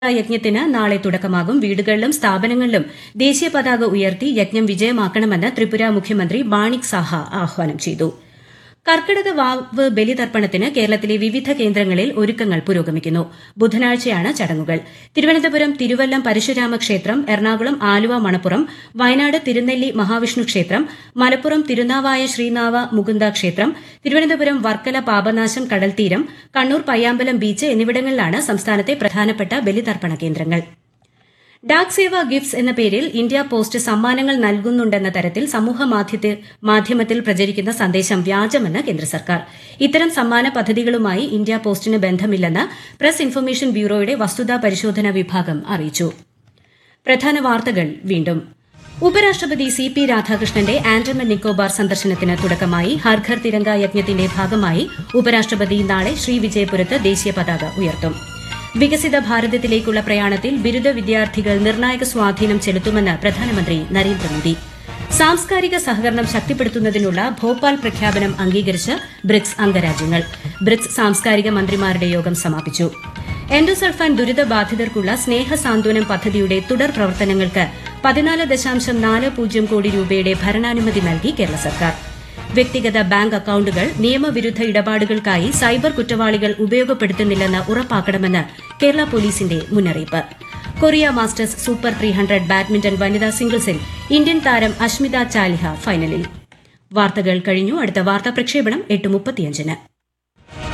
യജ്ഞത്തിന് നാളെ തുടക്കമാകും വീടുകളിലും സ്ഥാപനങ്ങളിലും ദേശീയ പതാക ഉയർത്തി യജ്ഞം വിജയമാക്കണമെന്ന് ത്രിപുര മുഖ്യമന്ത്രി മാണിക് സാഹ ആഹ്വാനം ചെയ്തു കർക്കിടക വാവ് ബലിതർപ്പണത്തിന് കേരളത്തിലെ വിവിധ കേന്ദ്രങ്ങളിൽ ഒരുക്കങ്ങൾ പുരോഗമിക്കുന്നു ബുധനാഴ്ചയാണ് ചടങ്ങുകൾ തിരുവനന്തപുരം തിരുവല്ലം പരശുരാമ ക്ഷേത്രം എറണാകുളം ആലുവ മണപ്പുറം വയനാട് തിരുനെല്ലി മഹാവിഷ്ണു ക്ഷേത്രം മലപ്പുറം തിരുനാവായ ശ്രീനാവ മുകുന്ദ ക്ഷേത്രം തിരുവനന്തപുരം വർക്കല പാപനാശം കടൽത്തീരം കണ്ണൂർ പയ്യാമ്പലം ബീച്ച് എന്നിവിടങ്ങളിലാണ് സംസ്ഥാനത്തെ പ്രധാനപ്പെട്ട ബലിതർപ്പണ കേന്ദ്രങ്ങൾ ഡാക് സേവ ഗിഫ്റ്റ്സ് എന്ന പേരിൽ ഇന്ത്യ പോസ്റ്റ് സമ്മാനങ്ങൾ നൽകുന്നുണ്ടെന്ന തരത്തിൽ സമൂഹ മാധ്യമത്തിൽ പ്രചരിക്കുന്ന സന്ദേശം വ്യാജമെന്ന് കേന്ദ്ര സർക്കാർ ഇത്തരം സമ്മാന പദ്ധതികളുമായി ഇന്ത്യ പോസ്റ്റിന് ബന്ധമില്ലെന്ന് പ്രസ് ഇൻഫർമേഷൻ ബ്യൂറോയുടെ വസ്തുതാ പരിശോധന വിഭാഗം അറിയിച്ചു പ്രധാന വാർത്തകൾ വീണ്ടും ഉപരാഷ്ട്രപതി സി പി രാധാകൃഷ്ണന്റെ ആൻഡമാൻ നിക്കോബാർ സന്ദർശനത്തിന് തുടക്കമായി ഹർഘർ തിരങ്ക യജ്ഞത്തിന്റെ ഭാഗമായി ഉപരാഷ്ട്രപതി നാളെ ശ്രീവിജയപുരത്ത് ദേശീയ പതാക ഉയർത്തും വികസിത ഭാരതത്തിലേക്കുള്ള പ്രയാണത്തിൽ ബിരുദ വിദ്യാർത്ഥികൾ നിർണായക സ്വാധീനം ചെലുത്തുമെന്ന് പ്രധാനമന്ത്രി നരേന്ദ്രമോദി സാംസ്കാരിക സഹകരണം ശക്തിപ്പെടുത്തുന്നതിനുള്ള ഭോപ്പാൽ പ്രഖ്യാപനം അംഗീകരിച്ച് ബ്രിക്സ് അംഗരാജ്യങ്ങൾ ബ്രിക്സ് സാംസ്കാരിക മന്ത്രിമാരുടെ യോഗം സമാപിച്ചു എൻഡോസൾഫാൻ ദുരിതബാധിതർക്കുള്ള സ്നേഹ സാന്ത്വനം പദ്ധതിയുടെ തുടർ പ്രവർത്തനങ്ങൾക്ക് പതിനാല് ദശാംശം നാല് പൂജ്യം കോടി രൂപയുടെ ഭരണാനുമതി നൽകി കേരള സർക്കാർ വ്യക്തിഗത ബാങ്ക് അക്കൌണ്ടുകൾ നിയമവിരുദ്ധ ഇടപാടുകൾക്കായി സൈബർ കുറ്റവാളികൾ ഉപയോഗപ്പെടുത്തുന്നില്ലെന്ന് ഉറപ്പാക്കണമെന്ന് കേരള പോലീസിന്റെ മുന്നറിയിപ്പ് Korea Masters super three hundred badminton വനിതാ സിംഗിൾസിൽ ഇന്ത്യൻ താരം അഷ്മിത ചാലിഹ ഫൈനലിൽ വാർത്തകൾ കഴിഞ്ഞു അടുത്ത വാർത്താ പ്രക്ഷേപണം എട്ട് മുപ്പത്തിയഞ്ചിന്